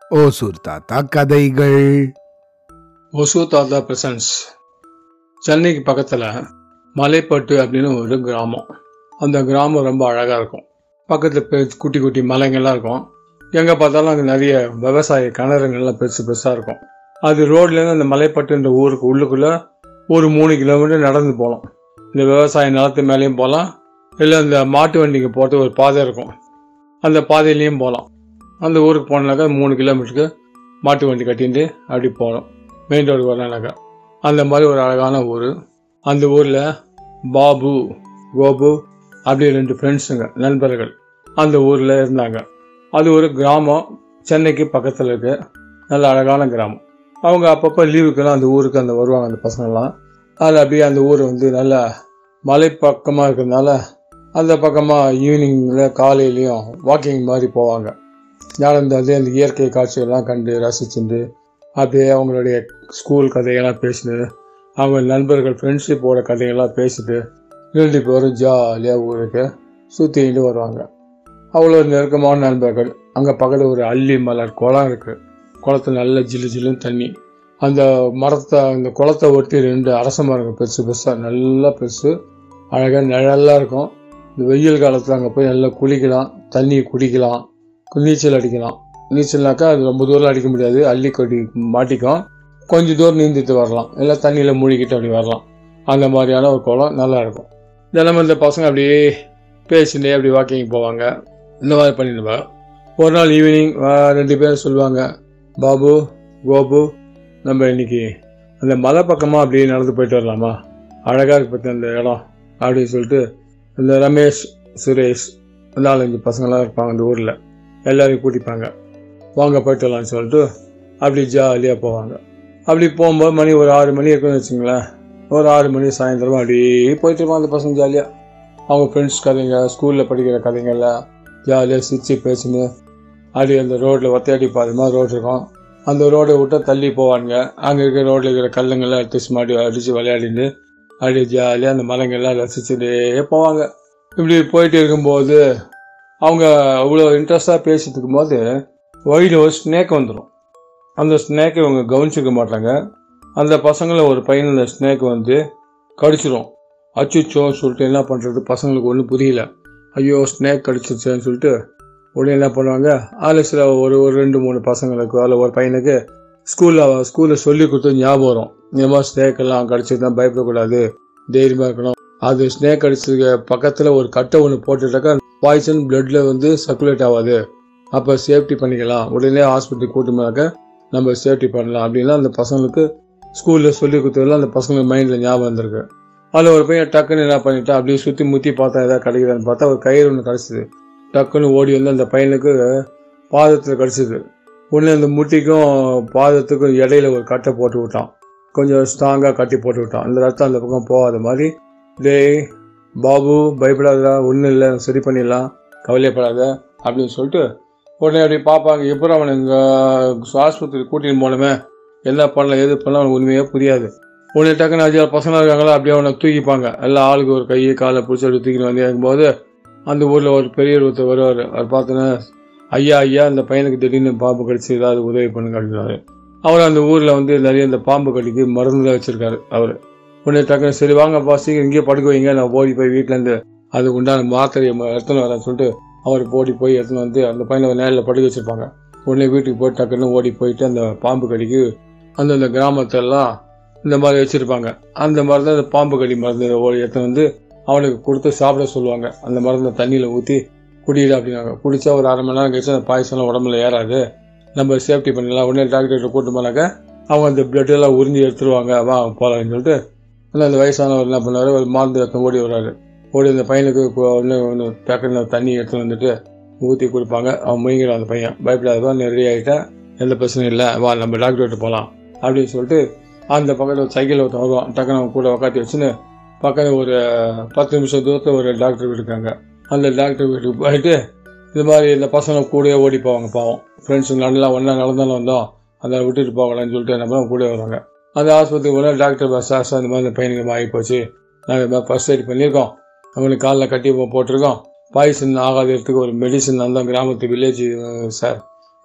ஓசூர் தாத்தா கதைகள் ஒசூ தாத்தா பிரசன்ஸ் சென்னைக்கு பக்கத்தில் மலைப்பட்டு அப்படின்னு ஒரு கிராமம் அந்த கிராமம் ரொம்ப அழகாக இருக்கும் பக்கத்தில் குட்டி குட்டி மலைங்கள்லாம் இருக்கும் எங்கே பார்த்தாலும் அங்கே நிறைய விவசாய கிணறுங்கள்லாம் பெருசு பெருசாக இருக்கும் அது ரோட்லேருந்து அந்த மலைப்பட்டுன்ற ஊருக்கு உள்ளுக்குள்ளே ஒரு மூணு கிலோமீட்டர் நடந்து போகலாம் இந்த விவசாய நிலத்து மேலேயும் போகலாம் இல்லை இந்த மாட்டு வண்டிக்கு போகிறது ஒரு பாதை இருக்கும் அந்த பாதையிலையும் போகலாம் அந்த ஊருக்கு போனாக்கா மூணு கிலோமீட்டருக்கு மாட்டு வண்டி கட்டிட்டு அப்படி போகணும் மெயின் ரோடு வரலானாக்கா அந்த மாதிரி ஒரு அழகான ஊர் அந்த ஊரில் பாபு கோபு அப்படி ரெண்டு ஃப்ரெண்ட்ஸுங்க நண்பர்கள் அந்த ஊரில் இருந்தாங்க அது ஒரு கிராமம் சென்னைக்கு பக்கத்தில் இருக்கு நல்ல அழகான கிராமம் அவங்க அப்பப்போ லீவுக்கெல்லாம் அந்த ஊருக்கு அந்த வருவாங்க அந்த பசங்கள்லாம் அதில் அப்படியே அந்த ஊர் வந்து நல்ல மலை பக்கமாக இருக்கிறதுனால அந்த பக்கமாக ஈவினிங்கில் காலையிலையும் வாக்கிங் மாதிரி போவாங்க நடந்து அது அந்த இயற்கை காட்சிகள்லாம் கண்டு ரசிச்சுட்டு அப்படியே அவங்களுடைய ஸ்கூல் கதையெல்லாம் பேசிட்டு அவங்க நண்பர்கள் ஃப்ரெண்ட்ஷிப்போட கதையெல்லாம் பேசிட்டு ரெண்டு பேரும் ஜாலியாக ஊருக்கு சுற்றிக்கிட்டு வருவாங்க அவ்வளோ நெருக்கமான நண்பர்கள் அங்கே பக்கத்தில் ஒரு அள்ளி மலர் குளம் இருக்குது குளத்துல நல்ல ஜில்லு ஜில்லுன்னு தண்ணி அந்த மரத்தை அந்த குளத்தை ஒட்டி ரெண்டு அரச மரங்கள் பெருசு பெருசாக நல்லா பெருசு அழகாக நிழலாக இருக்கும் இந்த வெயில் காலத்தில் அங்கே போய் நல்லா குளிக்கலாம் தண்ணி குடிக்கலாம் நீச்சல் அடிக்கலாம் நீச்சல்னாக்கா அது ரொம்ப தூரம் அடிக்க முடியாது அள்ளி கொடி மாட்டிக்கும் கொஞ்சம் தூரம் நீந்திட்டு வரலாம் இல்லை தண்ணியில் மூழ்கிட்டு அப்படி வரலாம் அந்த மாதிரியான ஒரு குளம் நல்லா இருக்கும் தினமும் இந்த பசங்க அப்படியே பேசிட்டே அப்படி வாக்கிங் போவாங்க இந்த மாதிரி பண்ணிடுவாங்க ஒரு நாள் ஈவினிங் ரெண்டு பேரும் சொல்லுவாங்க பாபு கோபு நம்ம இன்னைக்கு அந்த மலை பக்கமாக அப்படியே நடந்து போயிட்டு வரலாமா அழகாக இருக்கு பற்றி அந்த இடம் அப்படின்னு சொல்லிட்டு இந்த ரமேஷ் சுரேஷ் நாலஞ்சு பசங்களாம் இருப்பாங்க அந்த ஊரில் எல்லாரையும் கூட்டிப்பாங்க வாங்க போயிட்டு வரலாம்னு சொல்லிட்டு அப்படி ஜாலியாக போவாங்க அப்படி போகும்போது மணி ஒரு ஆறு மணி இருக்குன்னு வச்சுங்களேன் ஒரு ஆறு மணி சாயந்தரமாக அப்படியே போயிட்டு இருப்பாங்க அந்த பசங்க ஜாலியாக அவங்க ஃப்ரெண்ட்ஸ் கதைங்க ஸ்கூலில் படிக்கிற கதைங்கள்லாம் ஜாலியாக சிரிச்சு பேசின்னு அப்படி அந்த ரோட்டில் ஒத்தையடி பாதை மாதிரி ரோடு இருக்கும் அந்த ரோடை விட்டு தள்ளி போவானுங்க அங்கே இருக்கிற ரோட்டில் இருக்கிற கல்லுங்கள்லாம் எடுத்து மாடி அடித்து விளையாடிட்டு அப்படியே ஜாலியாக அந்த மலைங்கள்லாம் ரசிச்சுட்டே போவாங்க இப்படி போயிட்டு இருக்கும்போது அவங்க அவ்வளோ இன்ட்ரெஸ்டாக பேசிட்டு இருக்கும்போது வழியில் ஒரு ஸ்னேக் வந்துடும் அந்த ஸ்னேக்கை இவங்க கவனிச்சிக்க மாட்டாங்க அந்த பசங்களை ஒரு பையன் அந்த ஸ்னேக் வந்து கடிச்சிடும் அச்சுச்சோன்னு சொல்லிட்டு என்ன பண்ணுறது பசங்களுக்கு ஒன்றும் புரியல ஐயோ ஸ்னேக் கடிச்சிருச்சேன்னு சொல்லிட்டு உடனே என்ன பண்ணுவாங்க அதில் சில ஒரு ஒரு ரெண்டு மூணு பசங்களுக்கு அதில் ஒரு பையனுக்கு ஸ்கூலில் ஸ்கூலில் சொல்லி கொடுத்து ஞாபகம் வரும் இந்த மாதிரி ஸ்னேக் எல்லாம் கடிச்சிருந்தா பயப்படக்கூடாது தைரியமாக இருக்கணும் அது ஸ்னேக் அடிச்சதுக்கு பக்கத்தில் ஒரு கட்டை ஒன்று போட்டுட்டாக்கா பாய்சன் பிளட்ல வந்து சர்க்குலேட் ஆகாது அப்போ சேஃப்டி பண்ணிக்கலாம் உடனே ஹாஸ்பிட்டல் கூட்டு போனாக்க நம்ம சேஃப்டி பண்ணலாம் அப்படின்லாம் அந்த பசங்களுக்கு ஸ்கூலில் சொல்லி கொடுத்ததெல்லாம் அந்த பசங்களுக்கு மைண்டில் ஞாபகம் வந்திருக்கு அதில் ஒரு பையன் டக்குன்னு என்ன பண்ணிட்டா அப்படியே சுற்றி முற்றி பார்த்தா எதாவது கிடைக்குதான்னு பார்த்தா ஒரு கயிறு ஒன்று கிடச்சிது டக்குன்னு ஓடி வந்து அந்த பையனுக்கு பாதத்தில் கிடச்சிது உடனே அந்த முட்டிக்கும் பாதத்துக்கும் இடையில ஒரு கட்டை போட்டு விட்டான் கொஞ்சம் ஸ்ட்ராங்காக கட்டி போட்டு விட்டான் அந்த ரத்தம் அந்த பக்கம் போகாத மாதிரி டேய் பாபு பயப்படாதடா ஒன்றும் இல்லை சரி பண்ணிடலாம் கவலையப்படாத அப்படின்னு சொல்லிட்டு உடனே அப்படி பார்ப்பாங்க எப்படி அவனை இங்கே ஆஸ்பத்திரி கூட்டின்னு போனமே என்ன பண்ணலாம் எது பண்ணலாம் அவனுக்கு உண்மையே புரியாது உடனே டக்குன்னு அஞ்சு பசங்க இருக்காங்களா அப்படியே அவனை தூக்கிப்பாங்க எல்லா ஆளுக்கு ஒரு கையை காலை பிடிச்சி அப்படி தூக்கின்னு வந்து இருக்கும்போது அந்த ஊரில் ஒரு பெரிய ஒருத்தர் வருவார் அவர் பார்த்தோன்னே ஐயா ஐயா அந்த பையனுக்கு திடீர்னு பாம்பு கடிச்சு ஏதாவது உதவி பண்ணுங்க அப்படின்னாரு அவர் அந்த ஊரில் வந்து நிறைய இந்த பாம்பு கடிக்கு மருந்துலாம் வச்சிருக்காரு அவர் உடனே டக்குன்னு சரி வாங்கப்பா சீக்கிரம் இங்கேயே படுக்க வைங்க நான் ஓடி போய் வீட்டிலேருந்து அதுக்கு உண்டான மாத்திரையை எடுத்துன்னு வரேன்னு சொல்லிட்டு அவர் ஓடி போய் எடுத்துன்னு வந்து அந்த பையனை நேரில் படுக்க வச்சிருப்பாங்க உடனே வீட்டுக்கு போய் டக்குன்னு ஓடி போயிட்டு அந்த பாம்பு கடிக்கு அந்தந்த கிராமத்திலலாம் இந்த மாதிரி வச்சுருப்பாங்க அந்த மருந்து அந்த பாம்பு கடி மருந்து ஓடி எடுத்துன்னு வந்து அவனுக்கு கொடுத்து சாப்பிட சொல்லுவாங்க அந்த மருந்தை தண்ணியில் ஊற்றி குடியில அப்படின்னாங்க குடிச்சா ஒரு அரை மணி நேரம் கழிச்சு அந்த பாயசம்லாம் உடம்புல ஏறாது நம்ம சேஃப்டி பண்ணிடலாம் உடனே டாக்டர்கிட்ட கூட்டு போனாக்க அவங்க அந்த blood எல்லாம் உறிஞ்சி எடுத்துருவாங்க வா போகலான்னு சொல்லிட்டு ஆனால் அந்த வயசானவர் என்ன பண்ணாரு ஒரு மருந்து எடுத்து ஓடி வர்றாரு ஓடி அந்த பையனுக்கு ஒன்று ஒன்று டக்குன்னு தண்ணி எடுத்துன்னு வந்துட்டு ஊற்றி கொடுப்பாங்க அவன் முயங்கிறான் அந்த பையன் பயப்படாதவா நீ ரெடி ஆகிட்டா எந்த பிரச்சனையும் இல்லை வா நம்ம டாக்டர்கிட்ட போகலாம் அப்படின்னு சொல்லிட்டு அந்த பக்கத்தில் சைக்கிள் ஒருத்தன் வருவான் டக்குன்னு அவன் கூட உட்காந்து வச்சுன்னு பக்கத்தில் ஒரு பத்து நிமிஷம் தூரத்தில் ஒரு டாக்டர் வீடு இருக்காங்க அந்த டாக்டர் வீட்டுக்கு போயிட்டு இது மாதிரி இந்த பசங்க கூடயே ஓடி போவாங்க பாவம் ஃப்ரெண்ட்ஸுங்க நல்லா ஒன்றா நடந்தாலும் வந்தோம் அதை விட்டுட்டு போகலான்னு சொல்லிட்டு என்ன பண்ணுவோம் கூட வருவாங்க அந்த ஆஸ்பத்திரி போனால் டாக்டர் பஸ் சார் இந்த மாதிரி இந்த பையனுக்கு ஆகி போச்சு நாங்கள் இது மாதிரி ஃபர்ஸ்ட் எய்ட் பண்ணியிருக்கோம் அவனுக்கு காலில் கட்டி போ- போட்டிருக்கோம் பாய்சன் ஆகாததுக்கு ஒரு மெடிசன் அந்த கிராமத்து வில்லேஜ் சார்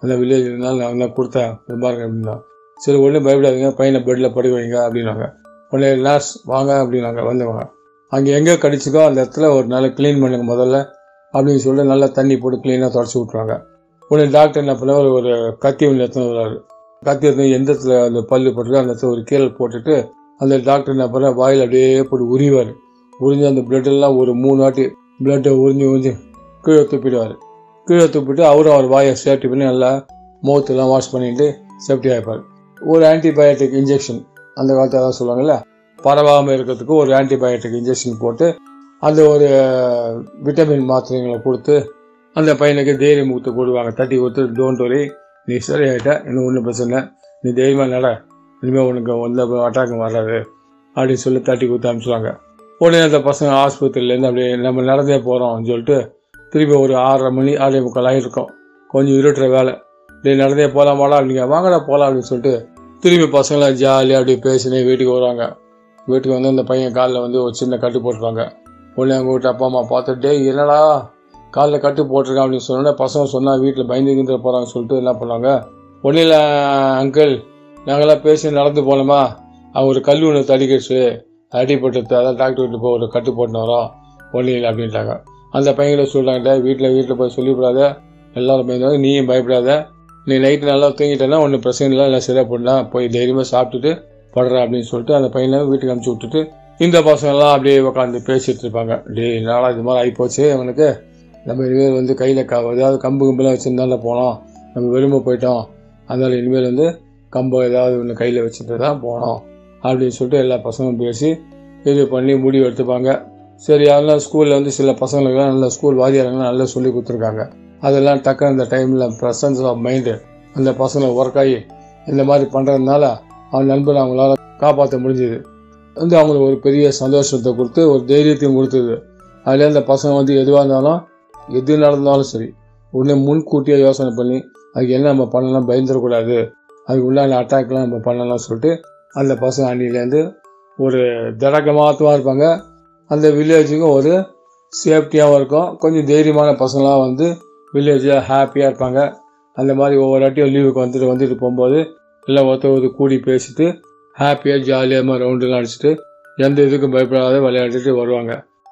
அந்த வில்லேஜ் இருந்தாலும் நான் தான் கொடுத்தேன் இது பாருங்க அப்படின்னா சரி ஒன்றும் பயப்படாதீங்க பையனை பெட்டில் படுக்க வைங்க அப்படின்னாங்க உடனே நர்ஸ் வாங்க அப்படின்னாங்க வந்தவங்க அங்கே எங்கே கடிச்சிக்கோ அந்த இடத்துல ஒரு நாள் க்ளீன் பண்ணுங்க முதல்ல அப்படின்னு சொல்லிட்டு நல்லா தண்ணி போட்டு க்ளீனாக தொடச்சி விட்ருவாங்க உடனே டாக்டர் என்ன பண்ண ஒரு ஒரு கத்தி ஒன்று எடுத்துன்னு வர்றாரு கத்தி எடுத்து எந்த இடத்துல அந்த பல்லு போட்டுருக்கோ அந்த இடத்துல ஒரு கீரல் போட்டுட்டு அந்த டாக்டர் என்ன பண்ண வாயில் அப்படியே போட்டு உரிவார் உறிஞ்சு அந்த blood எல்லாம் ஒரு மூணு வாட்டி பிளட்டை உறிஞ்சு உறிஞ்சு கீழே துப்பிடுவார் கீழே துப்பிட்டு அவரும் அவர் வாயை சேஃப்டி பண்ணி நல்லா மவுத்தெல்லாம் வாஷ் பண்ணிட்டு சேஃப்டி ஆகிப்பார் ஒரு ஆன்டிபயோட்டிக் இன்ஜெக்ஷன் அந்த காலத்தில் அதான் சொல்லுவாங்கல்ல பரவாமல் இருக்கிறதுக்கு ஒரு ஆன்டிபயோட்டிக் இன்ஜெக்ஷன் போட்டு அந்த ஒரு விட்டமின் மாத்திரைங்களை கொடுத்து அந்த பையனுக்கு தைரியம் ஊற்று போடுவாங்க தட்டி கொடுத்து டோன்ட் வரி நீ சரியாயிட்ட இன்னும் ஒன்றும் பிரச்சனை இல்லை. நீ தைரியமாக நட இனிமேல் உனக்கு எந்த அட்டாக்கும் வராது அப்படின்னு சொல்லி தட்டி கொடுத்து அனுப்பிச்சுவாங்க உடனே அந்த பசங்க ஆஸ்பத்திரியிலேருந்து அப்படியே நம்ம நடந்தே போகிறோம்னு சொல்லிட்டு திரும்பி ஒரு ஆறரை மணி ஆறே முக்கால் ஆகிருக்கும் கொஞ்சம் இருட்டுற வேலை டேய் நடந்தே போகலாமாடா அப்படிங்க வாங்கடா போகலாம் அப்படின்னு சொல்லிட்டு திரும்பி பசங்களாம் ஜாலியாக அப்படியே பேசினே வீட்டுக்கு வருவாங்க வீட்டுக்கு வந்து அந்த பையன் காலில் வந்து ஒரு சின்ன கட்டு போட்டுருவாங்க உடனே அவங்க வீட்டு அப்பா அம்மா பார்த்துட்டு "டேய் என்னடா காலில் கட்டு போட்டிருக்கான் அப்படின்னு சொன்னோடனே பசங்க சொன்னால் வீட்டில் பயந்து கிந்து போகிறாங்கன்னு சொல்லிட்டு என்ன பண்ணாங்க ஒன்றும் இல்லை அங்கிள் நாங்களாம் பேசி நடந்து போனோமா அவங்க ஒரு கல் ஒன்று தடிக்கிடுச்சு அடிபட்டு அதான் டாக்டர் வீட்டில் போய் ஒரு கட்டு போட்டுன்னு வரோம் ஒன்றும் இல்லை அப்படின்ட்டாங்க அந்த பையங்களை சொல்கிறாங்க வீட்டில் வீட்டில் போய் சொல்லிவிடாத எல்லாரும் பயந்தாங்க நீயும் பயப்படாத நீ நைட்டு நல்லா தூங்கிட்டேன்னா ஒன்றும் பிரச்சனை இல்லை எல்லாம் சரியாக போடலாம் போய் தைரியமாக சாப்பிட்டுட்டு படுற அப்படின்னு சொல்லிட்டு அந்த பையனை வீட்டுக்கு அனுப்பிச்சி விட்டுட்டு இந்த பசங்கள்லாம் அப்படியே உட்காந்து பேசிட்டு இருப்பாங்க டேய் நாளா இது மாதிரி ஆகிப்போச்சு அவனுக்கு நம்ம இனிமேல் வந்து கையில் க ஏதாவது கம்பு கம்பெல்லாம் வச்சுருந்தால போனோம் நம்ம வெறுமை போயிட்டோம் அதனால் இனிமேல் வந்து கம்பை ஏதாவது ஒன்று கையில் வச்சுட்டு தான் போனோம் அப்படின்னு சொல்லிட்டு எல்லா பசங்களும் பேசி இது பண்ணி முடிவு எடுத்துப்பாங்க சரி அதெல்லாம் ஸ்கூலில் வந்து சில பசங்களுக்குலாம் நல்ல ஸ்கூல் வாதியாரங்களாம் நல்லா சொல்லி கொடுத்துருக்காங்க அதெல்லாம் டக்கு அந்த டைமில் ப்ரெசன்ஸ் ஆஃப் மைண்டு அந்த பசங்களை ஒர்க் ஆகி இந்த மாதிரி பண்ணுறதுனால அவன் நண்பர் அவங்களால காப்பாற்ற முடிஞ்சுது வந்து அவங்களுக்கு ஒரு பெரிய சந்தோஷத்தை கொடுத்து ஒரு தைரியத்தையும் கொடுத்தது அதில் அந்த பசங்க வந்து எதுவாக இருந்தாலும் எது நடந்தாலும் சரி உடனே முன்கூட்டியே யோசனை பண்ணி அதுக்கு என்ன நம்ம பண்ணலாம் பயந்துடக்கூடாது அதுக்கு உள்ளான அட்டாக்லாம் நம்ம பண்ணலாம் சொல்லிட்டு அந்த பசங்க அணிலேருந்து ஒரு திடக்கமாத்தமாக இருப்பாங்க அந்த வில்லேஜுக்கும் ஒரு சேஃப்டியாகவும் இருக்கும் கொஞ்சம் தைரியமான பசங்களாம் வந்து வில்லேஜில் ஹாப்பியாக இருப்பாங்க அந்த மாதிரி ஒவ்வொரு வாட்டியும் லீவுக்கு வந்துட்டு வந்துட்டு போகும்போது எல்லாம் ஒருத்தர் ஒருத்தர் கூடி பேசிட்டு ஹாப்பியாக ஜாலியாக ரவுண்டுலாம் அடிச்சுட்டு எந்த இதுக்கும் பயப்படாத விளையாடிட்டு வருவாங்க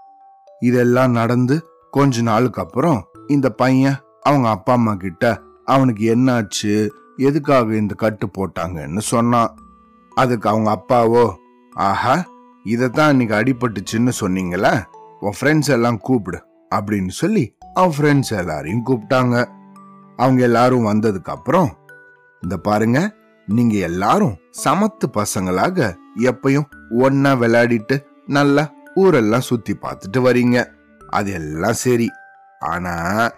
இதெல்லாம் நடந்து கொஞ்ச நாளுக்கு அப்புறம் இந்த பையன் அவங்க அப்பா அம்மா கிட்ட அவனுக்கு என்னாச்சு எதுக்காக இந்த கட்டு போட்டாங்கன்னு சொன்னான் அதுக்கு அவங்க அப்பாவோ ஆஹா இதைத்தான் இன்னைக்கு அடிபட்டுச்சுன்னு சொன்னீங்கள உன் ஃப்ரெண்ட்ஸ் எல்லாம் கூப்பிடு அப்படின்னு சொல்லி அவன் ஃப்ரெண்ட்ஸ் எல்லாரையும் கூப்பிட்டாங்க அவங்க எல்லாரும் வந்ததுக்கு அப்புறம் இந்த பாருங்க நீங்க எல்லாரும் சமத்து பசங்களாக எப்பயும் ஒன்னா விளையாடிட்டு நல்லா ஊரெல்லாம் சுத்தி பார்த்துட்டு வரீங்க அது எல்லாம் சரி ஆனா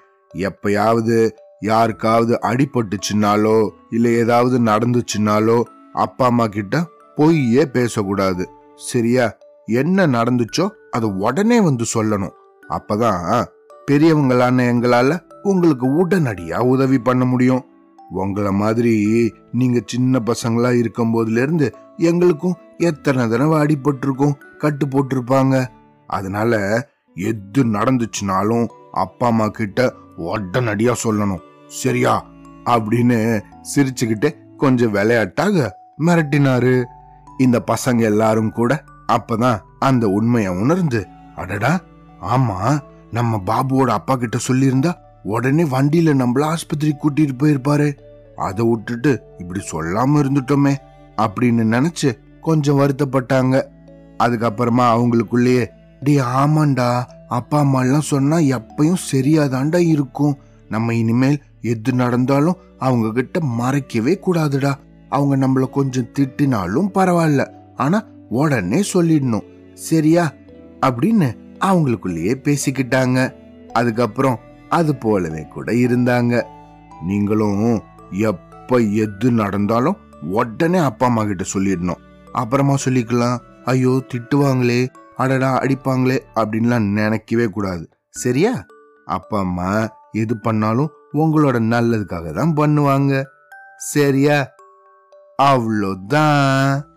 எப்பயாவது யாருக்காவது அடிபட்டுச்சுனாலோ இல்ல ஏதாவது நடந்துச்சுனாலோ அப்பா அம்மா கிட்ட பொய்யே பேசக்கூடாது சரியா என்ன நடந்துச்சோ அதை உடனே வந்து சொல்லணும் அப்பதான் பெரியவங்களான எங்களால உங்களுக்கு உடனடியா உதவி பண்ண முடியும் உங்கள மாதிரி நீங்க சின்ன பசங்களா இருக்கும் போதுல இருந்து எங்களுக்கும் எத்தனை தடவை அடிபட்டிருக்கோம் கட்டு போட்டிருப்பாங்க அதனால எது நடந்துச்சுனாலும் அப்பா அம்மா கிட்ட உடனடியா சொல்லணும் சரியா அப்படின்னு சிரிச்சுக்கிட்டே கொஞ்சம் விளையாட்டாக மிரட்டினாரு இந்த பசங்க எல்லாரும் கூட அப்பதான் அந்த உண்மையை உணர்ந்து அடடா ஆமா நம்ம பாபுவோட அப்பா கிட்ட சொல்லியிருந்தா உடனே வண்டியில நம்மள ஆஸ்பத்திரி கூட்டிட்டு போயிருப்பாரு அதை விட்டுட்டு இப்படி சொல்லாம இருந்துட்டோமே அப்படின்னு நினைச்சு கொஞ்சம் வருத்தப்பட்டாங்க அதுக்கப்புறமா அவங்களுக்குள்ளேயே டே ஆமாண்டா அப்பா அம்மா எல்லாம் சொன்னா எப்பயும் சரியாதாண்டா இருக்கும் நம்ம இனிமேல் எது நடந்தாலும் அவங்க கிட்ட மறைக்கவே கூடாதுடா அவங்க நம்மள கொஞ்சம் திட்டினாலும் பரவாயில்ல ஆனா உடனே சொல்லிடணும் சரியா அப்படின்னு அவங்களுக்குள்ளேயே பேசிக்கிட்டாங்க அதுக்கப்புறம் அது போலவே கூட இருந்தாங்க நீங்களும் எப்ப எது நடந்தாலும் உடனே அப்பா அம்மா கிட்ட சொல்லிடணும் அப்புறமா சொல்லிக்கலாம் ஐயோ திட்டுவாங்களே அடடா அடிப்பாங்களே அப்படின்லாம் நினைக்கவே கூடாது சரியா அப்பா அம்மா எது பண்ணாலும் உங்களோட நல்லதுக்காக தான் பண்ணுவாங்க சரியா அவ்வளோதான்